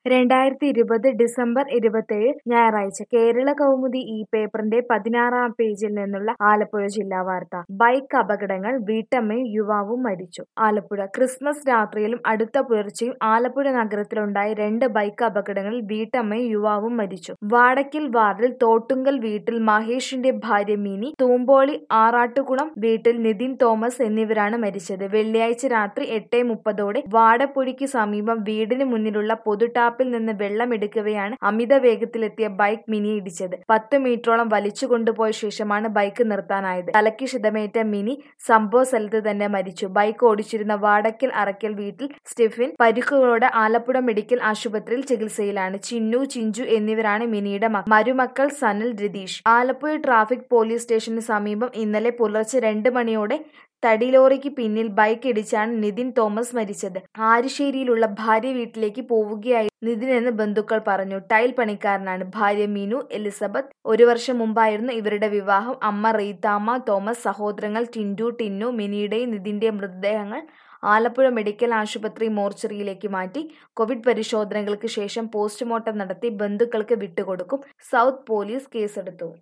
രണ്ടായിരത്തി ഇരുപത് ഡിസംബർ ഇരുപത്തേഴ് ഞായറാഴ്ച കേരള കൗമുദി ഈ പേപ്പറിന്റെ പതിനാറാം പേജിൽ നിന്നുള്ള ആലപ്പുഴ ജില്ലാ വാർത്ത ബൈക്ക് അപകടങ്ങൾ വീട്ടമ്മയും യുവാവും മരിച്ചു ആലപ്പുഴ ക്രിസ്മസ് രാത്രിയിലും അടുത്ത പുലർച്ചെയും ആലപ്പുഴ നഗരത്തിലുണ്ടായ രണ്ട് ബൈക്ക് അപകടങ്ങളിൽ വീട്ടമ്മയും യുവാവും മരിച്ചു വാടക്കിൽ വാർഡിൽ തോട്ടുങ്കൽ വീട്ടിൽ മഹേഷിന്റെ ഭാര്യ മിനി തൂമ്പോളി ആറാട്ടുകുളം വീട്ടിൽ നിതിൻ തോമസ് എന്നിവരാണ് മരിച്ചത് വെള്ളിയാഴ്ച രാത്രി എട്ട് മുപ്പതോടെ വാടപ്പുഴിക്ക് സമീപം വീടിന് മുന്നിലുള്ള പൊതുടാപ്പിൽ നിന്ന് വെള്ളമെടുക്കവെയാണ് അമിത വേഗത്തിലെത്തിയ ബൈക്ക് മിനി ഇടിച്ചത് പത്ത് മീറ്ററോളം വലിച്ചു കൊണ്ടുപോയ ശേഷമാണ് ബൈക്ക് നിർത്താനായത് തലയ്ക്ക് ക്ഷതമേറ്റ മിനി സംഭവ സ്ഥലത്ത് തന്നെ മരിച്ചു ബൈക്ക് ഓടിച്ചിരുന്ന വാടക്കൽ അറക്കൽ വീട്ടിൽ സ്റ്റെഫിൻ പരിക്കുകളോടെ ആലപ്പുഴ മെഡിക്കൽ ആശുപത്രിയിൽ ചികിത്സയിലാണ് ചിന്നു ചിഞ്ചു എന്നിവരാണ് മിനിയുടെ മ- മരുമക്കൾ സനൽ രതീഷ് ആലപ്പുഴ ട്രാഫിക് പോലീസ് സ്റ്റേഷന് സമീപം ഇന്നലെ പുലർച്ചെ രണ്ട് മണിയോടെ തടിലോറിക്ക് പിന്നിൽ ബൈക്ക് ഇടിച്ചാണ് നിതിൻ തോമസ് മരിച്ചത് ആരിശ്ശേരിയിലുള്ള ഭാര്യ വീട്ടിലേക്ക് പോവുകയായി നിതിൻ എന്ന് ബന്ധുക്കൾ പറഞ്ഞു ടൈൽ പണിക്കാരനാണ് ഭാര്യ മീനു എലിസബത്ത് ഒരു വർഷം മുമ്പായിരുന്നു ഇവരുടെ വിവാഹം അമ്മ റീതാമ്മ തോമസ് സഹോദരങ്ങൾ ടിൻഡു ടിന്നു മിനിയുടെയും നിതിന്റെയും മൃതദേഹങ്ങൾ ആലപ്പുഴ മെഡിക്കൽ ആശുപത്രി മോർച്ചറിയിലേക്ക് മാറ്റി കോവിഡ് പരിശോധനകൾക്ക് ശേഷം പോസ്റ്റ്മോർട്ടം നടത്തി ബന്ധുക്കൾക്ക് വിട്ടുകൊടുക്കും സൗത്ത് പോലീസ് കേസെടുത്തു